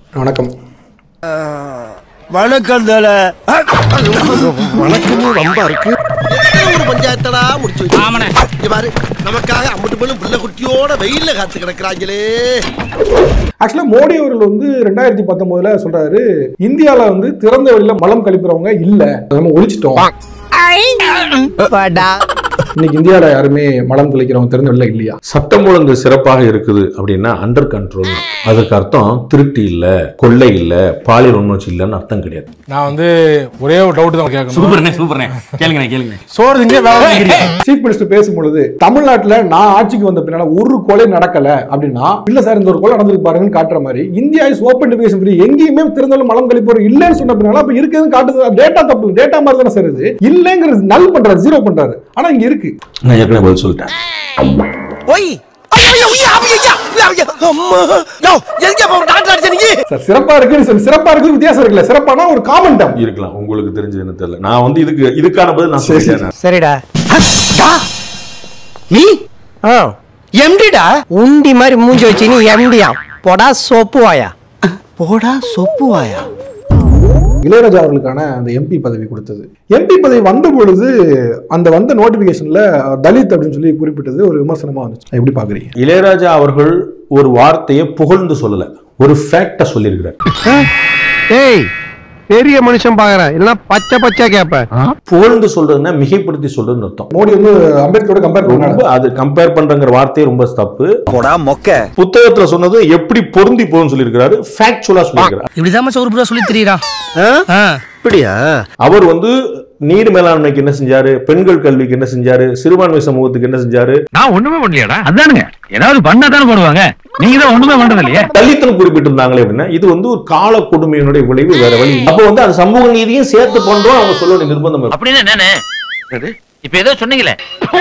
வணக்கம் வணக்கம் தல வணக்கமும் ரொம்ப இருக்கு ஒரு பஞ்சாயத்தடா முடிச்சு வச்சு இங்க பாரு நமக்காக அம்மட்டு பெண்ணும் பிள்ளை குட்டியோட வெயில்ல காத்து கிடக்குறாங்களே ஆக்சுவலா மோடி அவர்கள் வந்து ரெண்டாயிரத்தி பத்தொன்பதுல சொல்றாரு இந்தியால வந்து திறந்த வெளியில மலம் கழிப்புறவங்க இல்ல அதை நம்ம ஒழிச்சிட்டோம் இன்னைக்கு இந்தியால யாருமே மலம் கழிக்கிறவங்க திறந்த வெளியில இல்லையா சட்டம் ஒழுங்கு சிறப்பாக இருக்குது அப்படின்னா அண்டர் கண்ட்ரோல் அதுக்கு அர்த்தம் திருட்டு இல்ல கொள்ளை இல்ல பாலியல் உணர்ச்சி இல்லைன்னு அர்த்தம் கிடையாது நான் வந்து ஒரே ஒரு டவுட் தான் கேட்கணும் சூப்பர்ண்ணே சூப்பர்ண்ணே கேளுங்கண்ணே கேளுங்க சோறு திங்க வேலை வாங்கிக்கிறீங்க. சீஃப் மினிஸ்டர் பேசும்பொழுது தமிழ்நாட்டுல நான் ஆட்சிக்கு வந்த பின்னால ஒரு கொலை நடக்கல அப்படின்னா இல்ல சார் இந்த ஒரு கொலை நடந்திருக்கு பாருங்கன்னு காட்டுற மாதிரி India is open defecation free எங்கேயுமே திறந்தாலும் மலம் கழிப்போர் இல்லைன்னு சொன்ன பின்னால அப்ப இருக்குதுன்னு காட்டுது டேட்டா தப்பு டேட்டா மாதிரி தானே சார் இது இல்லைங்கிறது நல் பண்றாரு ஜீரோ பண்றாரு ஆனா இங்க இருக்கு நான் ஏற்கனவே பதில் சொல்லிட்டேன் ஒய் ஐயோ, ஐயா, ஐயா, ஐயா, ஐயா, ஐயா, அம்மா யோ, எதுக்கு அப்ப ஒரு டாக்டர் அடிச்ச நீங்க சார் சிறப்பா இருக்குன்னு சொல்லி சிறப்பா இருக்கு வித்தியாசம் இருக்குல்ல சிறப்பானா ஒரு காமன் டம் இருக்கலாம் உங்களுக்கு தெரிஞ்சதுன்னு தெரியல நான் வந்து இதுக்கு இதுக்கான பதில் நான் சொல்லிட்டேன் சரிடா நீ எம்டிடா உண்டி மாதிரி மூஞ்சி வச்சு நீ எம்டியா போடா சோப்பு வாயா போடா சோப்பு வாயா இளையராஜா அவர்களுக்கான அந்த எம்பி பதவி கொடுத்தது எம்பி பதவி வந்த பொழுது அந்த வந்த நோட்டிபிகேஷன்ல தலித் அப்படின்னு சொல்லி குறிப்பிட்டது ஒரு விமர்சனமா வந்துச்சு எப்படி பாக்குறீங்க இளையராஜா அவர்கள் ஒரு வார்த்தையை புகழ்ந்து சொல்லல ஒரு ஃபேக்ட சொல்லியிருக்கிறார் ஏய் பெரிய மனுஷன் பாக்குறேன் இல்லைன்னா பச்சை பச்சையா கேப்பேன் புகழ்ந்து சொல்றதுன்னா மிகைப்படுத்தி சொல்றதுன்னு அர்த்தம் மோடி வந்து அம்பேத்கரோட கம்பேர் ரொம்ப பண்ணாரு அது கம்பேர் பண்றங்கிற வார்த்தையே ரொம்ப தப்பு போடா மொக்க புத்தகத்துல சொன்னது எப்படி பொருந்தி போகும்னு சொல்லியிருக்கிறாரு ஃபேக்சுவலா சொல்லியிருக்கிறார் இப்படிதான் சோறு புறா சொல்லி தெரியுறான் அப்படியா அவர் வந்து நீர் மேலாண்மைக்கு என்ன செஞ்சாரு பெண்கள் கல்விக்கு என்ன செஞ்சாரு சிறுபான்மை சமூகத்துக்கு என்ன செஞ்சாரு நான் ஒண்ணுமே பண்ணலையாடா அதானுங்க ஏதாவது பண்ணா தானே பண்ணுவாங்க நீங்க தான் ஒண்ணுமே பண்றது இல்லையே தலித்தன் குறிப்பிட்டிருந்தாங்களே அப்படின்னா இது வந்து ஒரு கால கொடுமையினுடைய விளைவு வேற வழி இல்லை. அப்போ வந்து அது சமூக நீதியும் சேர்த்து பண்றோம் அவங்க சொல்ல வேண்டிய நிர்பந்தம் இருக்கு. அப்படின்னு என்னன்னு இப்ப ஏதோ சொன்னீங்களே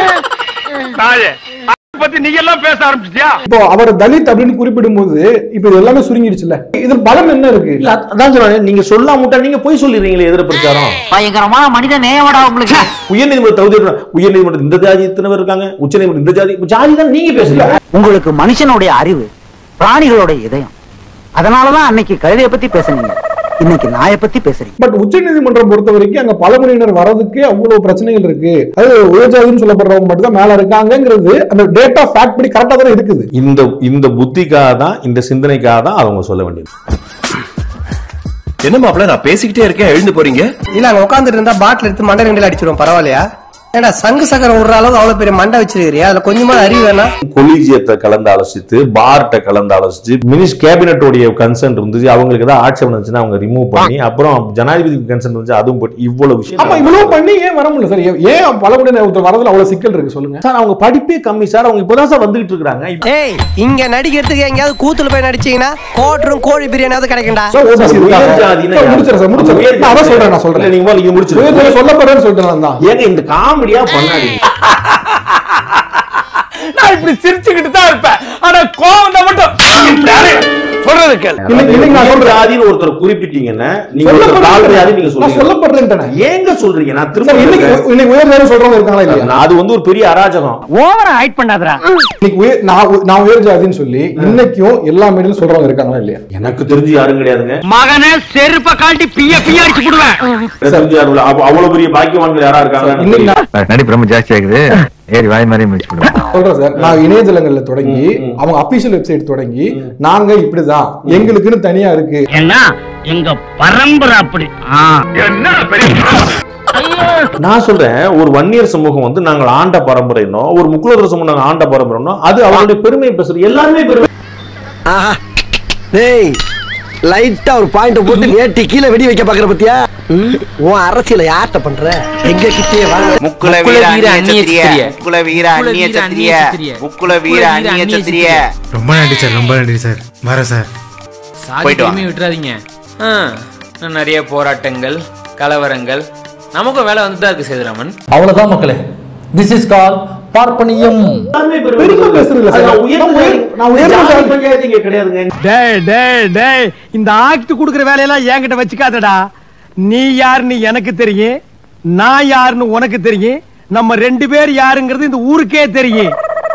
பத்தி நீங்க எல்லாம் பேச ஆரம்பிச்சிட்டியா இப்போ அவர் தலித் அப்படின்னு குறிப்பிடும் போது இப்போ இது எல்லாமே சுருங்கிடுச்சுல்ல இதில் பலம் என்ன இருக்கு இல்ல அத- அதான் சொல்றேன் நீங்க சொல்லாமட்டா நீங்க போய் சொல்லிடுறீங்களே எதிர பிரச்சாரம் பயங்கரமான மனித நேயமடா உங்களுக்கு உயர்நீதிமன்ற தகுதி உயர்நீதிமன்றம் இந்த ஜாதி இத்தனை பேர் இருக்காங்க உச்சநீதிமன்றம் இந்த ஜாதி இப்ப ஜாதி தான் நீங்க பேசுறீங்க உங்களுக்கு மனுஷனுடைய அறிவு பிராணிகளோட இதயம் அதனாலதான் அன்னைக்கு கழுதைய பத்தி பேசுனீங்க இன்னைக்கு நாயை பத்தி பேசுறீங்க பட் உச்சநீதிமன்றம் பொறுத்த வரைக்கும் அங்க பழங்குடியினர் வரதுக்கே அவ்வளவு பிரச்சனைகள் இருக்கு அது உயர்ஜாதின்னு சொல்லப்படுறவங்க மட்டும் தான் மேல இருக்காங்கங்கிறது அந்த டேட்டா ஃபேக்ட் படி கரெக்டா தானே இருக்குது இந்த இந்த புத்திக்காக தான் இந்த சிந்தனைக்காக தான் அவங்க சொல்ல வேண்டியது என்ன மாப்பிள்ள நான் பேசிக்கிட்டே இருக்கேன் எழுந்து போறீங்க இல்ல அங்க உட்காந்துட்டு இருந்தா பாட்டில் எடுத்து மண்டை ரெண்டில் அடிச்சிருவோம் பரவாயில்லையா ஏடா சங்கு சக்கரம் விடுற அளவுக்கு அவ்வளவு பெரிய மண்டை வச்சிருக்கிறியா அதுல கொஞ்சமா அறிவு வேணா கொலீஜியத்தை கலந்து ஆலோசித்து பார்ட்ட கலந்து ஆலோசிச்சு மினிஸ் கேபினட்டோடைய கன்சென்ட் இருந்துச்சு அவங்களுக்கு ஏதாவது ஆட்சேபம் இருந்துச்சுன்னா அவங்க ரிமூவ் பண்ணி அப்புறம் ஜனாதிபதிக்கு கன்சென்ட் இருந்துச்சு அதுவும் போட்டு இவ்வளவு ஆமா விஷயம் இவ்வளவு பண்ணி ஏன் வர முடியல சார் ஏன் ஏன் பழங்குடியினர் ஒருத்தர் வரதுல அவ்வளவு சிக்கல் இருக்கு சொல்லுங்க சார் அவங்க படிப்பே கம்மி சார் அவங்க இப்பதான் சார் வந்துகிட்டு இருக்காங்க ஏய் இங்க நடிக்கிறதுக்கு எங்கேயாவது கூத்துல போய் நடிச்சீங்கன்னா கோட்டரும் கோழி பிரியாணியாவது கிடைக்கும்டா சார், OBC இருக்காங்க. சார், முடிச்சிடுறேன் சார், முடிச்சிடுறேன். நான் அதான் சொல்றேன், நான் சொல்றேன். நீங்க நீங்க முடிச்சிருக்கீங்க உயர்ஜாதி சொல்லப்படுறேன்னு சொல்லிட்டு நான் தான் ஏங்க இந்த காமெடியா பண்ணாதீங்க நான் இப்படி சிரிச்சுக்கிட்டு தான் இருப்பேன் ஆனா கோவம் தான் மட்டும் இப்படி அறையும். சொல்றது கேள் இன்னைக்கு- இன்னைக்கு நான் சொல்றேன். ஜாதின்னு ஒருத்தர் குறிப்பிட்டீங்கன்னா நீங்க ஒருத்தர் தாழ் ஜாதி நீங்க நான் சொல்றீங்க சொல்லப்படுறேன் ஏங்க சொல்றீங்க நான் சார் திரும்ப இன்னைக்கு சொல்றேன். இன்னைக்கு உயர்ஜாதி சொல்றவங்க இருக்காங்களா இல்லையா நான் அது வந்து ஒரு பெரிய அராஜகம் ஓவரா ஹைட் பண்ணாதடா இன்னைக்கு உயர் நான் உ- நான் உயர்ஜாதின்னு சொல்லி இன்னைக்கும் எல்லா மீடியும் சொல்றவங்க இருக்காங்களா இல்லையா எனக்கு தெரிஞ்சு யாரும் கிடையாதுங்க மகனே செருப்ப காட்டி பிய பிய அடிச்சு போடுவேன் எனக்கு தெரிஞ்சு யாரும் இல்ல. அப்ப அவ்வளவு பெரிய பாக்கியவான்கள் யாரா இருக்காங்க இன்னைக்கு நான் நடிப்பு ரொம்ப ஜாஸ்தி ஆகுது ஏறி வாய் மாதிரி முடிச்சு போடுவேன் சொல்றேன் சார் நான் இணையதளங்கள்ல தொடங்கி அவங்க அபிஷியல் வெப்சைட் தொடங்கி நாங்க இப்படிதான் எங்களுக்குன்னு தனியா இருக்கு என்ன எங்க பரம்பரை அப்படி என்ன நான் சொல்றேன் ஒரு வன்னியர் சமூகம் வந்து நாங்கள் ஆண்ட பரம்பரைனோ ஒரு முக்குலர் சமூகம் நாங்கள் ஆண்ட பரம்பரைனோ அது அவருடைய பெருமையை பேசுறது எல்லாருமே பெருமை ஆஹா டேய் லைட்டா ஒரு பாயிண்ட் போட்டு நேட்டி கீழே வெடி வைக்க பாக்குற பத்தியா ம், உன் அரசியல யார்கிட்ட பண்ற எங்க கிட்டே வாங்க முக்குல வீர அந்நிய சத்திரிய முக்குல வீர அந்நிய சத்திரிய முக்குல வீர அந்நிய சத்திரிய ரொம்ப நன்றி சார் ரொம்ப நன்றி சார் வர சார் போயிட்டு வாங்க. விட்டுறாதீங்க நிறைய போராட்டங்கள் கலவரங்கள் நமக்கும் வேலை வந்துட்டு தான் இருக்கு சேதுராமன் அவ்வளவுதான் மக்களே திஸ் இஸ் கால் பார்ப்பனியம் பெருமை பேசுறது இல்ல சார் அது நான் உயர்ந்த உயர்- நான் ஜாதி உயர்ந்த பஞ்சாயத்து இங்க கிடையாதுங்க டேய் டேய் டேய் இந்த ஆக்ட் குடுக்குற வேலையெல்லாம் என்கிட்ட வச்சுக்காதடா நீ யாருன்னு எனக்கு தெரியும் நான் யாருன்னு உனக்கு தெரியும் நம்ம ரெண்டு பேர் யாருங்கிறது இந்த ஊருக்கே தெரியும்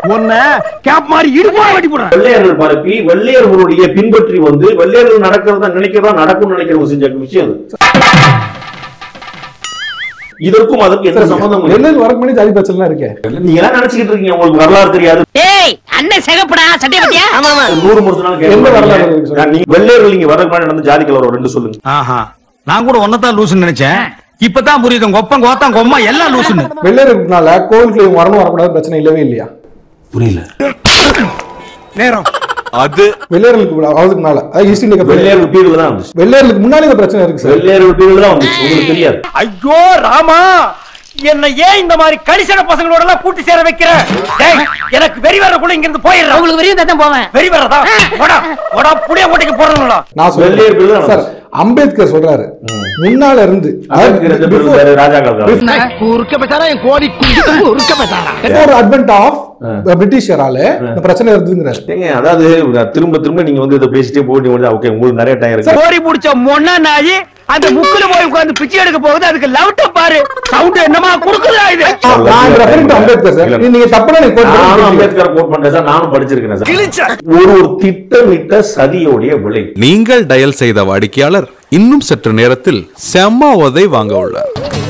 உன்னை கேப் மாதிரி இடுப்பா வெட்டி போடுறேன் வெள்ளையர்கள் பரப்பி வெள்ளையர்களுடைய பின்பற்றி வந்து வெள்ளையர்கள் நடக்கிறதா நினைக்கிறதா நடக்கும் நினைக்கிறவங்க செஞ்ச விஷயம் அது இதற்கும் அதுக்கு எந்த சம்பந்தம் இல்லை வெள்ளையில் வரக்கு முன்னாடி ஜாதி பிரச்சனை இருக்கே நீங்க எல்லாம் நினைச்சுக்கிட்டு இருக்கீங்க உங்களுக்கு வரலாறு தெரியாது ஏய் அண்ணன் சிகப்படா சட்டை பத்தியா ஆமா ஆமா நூறு முறை நாள் எந்த வரலாறு இருக்கு கேட்டு சொல்லுங்க. நீங்க வெள்ளையர்கள் நீங்க வரக்கு முன்னாடி நடந்த ஜாதி கலவரம் ரெண்டு சொல்லுங்க ஆஹா நான் கூட ஒன்னதான் லூசுன்னு நினைச்சேன் இப்பதான் புரியுது உங்க ஒப்பம் கோத்தம் கொம்மா எல்லாம் லூசுன்னு வெள்ளையர்கள்னால கோவிலுக்குள்ள இவங்க வரணும் வரக்கூடாது பிரச்சனை இல்லவே இல்லையா புரியல நேரம் அது வெள்ளையர்களுக்கு அவதுக்குனால அதாவது ஈஸ்ட் இந்தியா கம்பெனி வெள்ளையர்கள் பீரியட்ல தான் வந்துச்சு வெள்ளையர்களுக்கு முன்னாடி இந்த பிரச்சனை இருக்கு சார் வெள்ளையர்கள் பீரியட்ல தான் வந்துச்சு உங்களுக்கு தெரியாது ஐயோ ராமா என்ன ஏன் இந்த மாதிரி கடிசன பசங்களோட எல்லாம் கூட்டி சேர வைக்கிற டேய், எனக்கு வெறி வரக்குள்ள இங்க இருந்து போயிடுறேன் உங்களுக்கு வெறியும் தான் போவேன் வெறி வரதா போடா போடா புடிய மூட்டைக்கு போறணும்ல நான் வெள்ளையர் பிள்ளை சொல்றேன் சார் அம்பேத்கர் சொல்றாரு முன்னால இருந்து அதற்கு ரெண்டு பேரும் before- வேற ராஜா காலத்துல குறுக்க பெட்டாரா என் கோடி குறுக்க பெட்டாரா before advent of பிரிட்டிஷரால இந்த பிரச்சனை இருந்துங்கிறாரு ஏங்க அதாவது திரும்ப திரும்ப நீங்க வந்து இதை பேசிட்டே போட்டு ஓகே உங்களுக்கு நிறைய டைம் இருக்கு கோரி முடிச்ச மொன்ன நாயி அந்த முக்குல போய் உட்கார்ந்து பிச்சை எடுக்க போகுது அதுக்கு லவுட்ட பாரு சவுண்ட் என்னமா குடுக்குதா இது நான் ரெஃபரிங் டு அம்பேத்கர் சார் இல்ல. நீங்க தப்பா நீங்க quote நானும் பண்ணிருக்கீங்க. அம்பேத்கர் கோட் பண்றேன் சார் நானும் படிச்சிருக்கேன் சார் ஒரு ஒரு திட்டமிட்ட சதியோடைய விளை நீங்கள் டயல் செய்த வாடிக்கையாளர் இன்னும் சற்று நேரத்தில் செம்ம உதை வாங்க உள்ளார்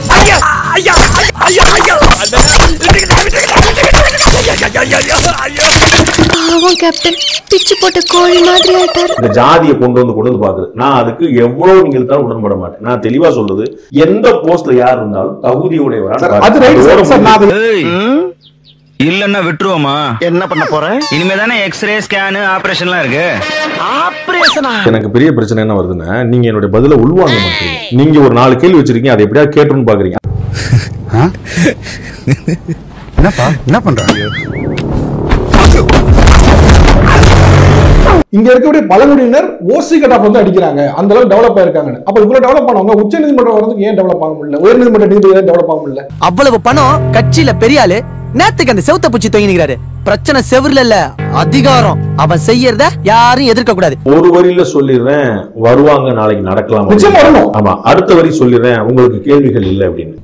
பாவம் கேப்டன் பிச்சு போட்ட கோழி மாதிரி ஆயிட்டாரு இந்த ஜாதியை கொண்டு வந்து கொண்டு வந்து பாக்குது நான் அதுக்கு எவ்வளவு நீங்க இருந்தாலும் உடன்பட மாட்டேன் நான் தெளிவா சொல்றது எந்த போஸ்ட்ல யார் இருந்தாலும் தகுதியுடையவரா சார், அது ரைட் சார் சார் நான் அது- இல்லன்னா விட்டுருவோமா என்ன பண்ண போறேன் இனிமே தானே எக்ஸ்ரே ஸ்கேனு ஆபரேஷன்லாம் இருக்கு ஆபரேஷனா எனக்கு பெரிய பிரச்சனை என்ன வருதுன்னா நீங்க என்னுடைய பதில உள்வாங்க மாட்டீங்க நீங்க ஒரு நாலு கேள்வி வச்சிருக்கீங்க அதை எப்படியா கேட்டணும்னு பாக்குறீங்க என்னப்பா என்ன பண்றாங்க இங்க இருக்கக்கூடிய பழங்குடியினர் ஓசி கட் ஆஃப் வந்து அடிக்கிறாங்க அந்த அளவுக்கு டெவலப் ஆயிருக்காங்க அப்ப இவ்வளவு டெவலப் பண்ணவங்க உச்ச நீதிமன்றம் வரதுக்கு ஏன் டெவலப் ஆக முடியல உயர் நீதிமன்ற நீதிபதி டெவலப் ஆக முடியல அவ்வளவு பணம் கட்சியில பெரிய ஆளு நேத்துக்கு அந்த செவுத்த பூச்சி தொங்கி நிக்கிறாரு பிரச்சனை செவுர்ல இல்ல அதிகாரம் அவன் செய்யறத யாரும் எதிர்க்க கூடாது ஒரு வரியில சொல்லிடுறேன் வருவாங்க நாளைக்கு நடக்கலாம் நிச்சயமா வரணும். ஆமா அடுத்த வரி சொல்லிடுறேன் உங்களுக்கு கேள்விகள் இல்லை அப்படின்னு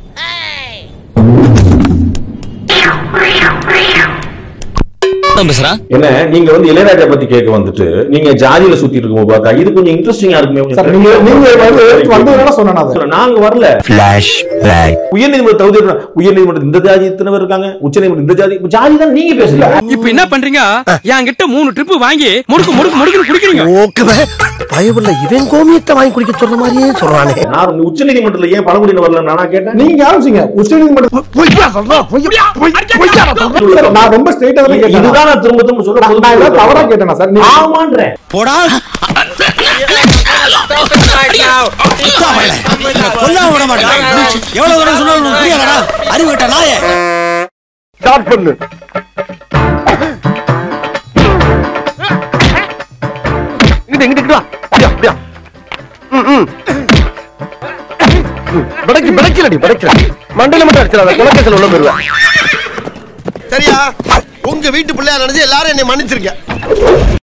என்ன நீங்க வந்து இளையராஜா பத்தி கேட்க வந்துட்டு நீங்க ஜாதியில சுத்திட்டு இருக்கும்போது பார்த்தா இது கொஞ்சம் இன்ட்ரெஸ்டிங்கா இருக்குமே சார் நீங்க நீங்க வந்து வந்ததுனால சொன்னேன் அதை நாங்க வரல உயர்நீதிமன்ற தகுதி உயர்நீதிமன்றம் இந்த ஜாதி இத்தனை பேர் இருக்காங்க உச்சநீதிமன்றம் இந்த ஜாதி இப்ப ஜாதி தான் நீங்க பேசுறீங்க இப்ப என்ன பண்றீங்க என்கிட்ட மூணு ட்ரிப் வாங்கி முடுக்கு முடுக்கு முடுக்கு குடிக்கிறீங்க ஓகே பயமுள்ள இவன் கோமியத்தை வாங்கி குடிக்க சொல்ற மாதிரியே சொல்றானே நான் உச்சநீதிமன்றத்துல ஏன் பழங்குடியினர் வரல நானா கேட்டேன் நீங்க ஆரம்பிச்சீங்க உச்ச நீதிமன்றம் சார், நான் ரொம்ப ஸ்ட்ரெயிட்டா தான் கேட்டேன் இதுதான் நான் திரும்ப திரும்ப சொல்ல நான் ஏதாவது தவறா கேட்டேனா சார் நீங்க ஆமான்றேன் போடா கொல்லாம விட மாட்டேன் எவ்வளவு தூரம் சொன்னாலும் உனக்கு புரியாதடா அறிவு விட்ட நாயே ஸ்டார்ட் பண்ணு இங்கிட்டு இங்கிட்டு வா அப்படியா அப்படியா ம், ம். ம், படைக்கு படைக்கலடி படைக்கல மண்டையில மட்டும் அடிச்சிடாத குலக்கேசல் உள்ள போயிருவேன் சரியா உங்க வீட்டு பிள்ளையா நினைச்சு எல்லாரும் என்னை மன்னிச்சிருங்க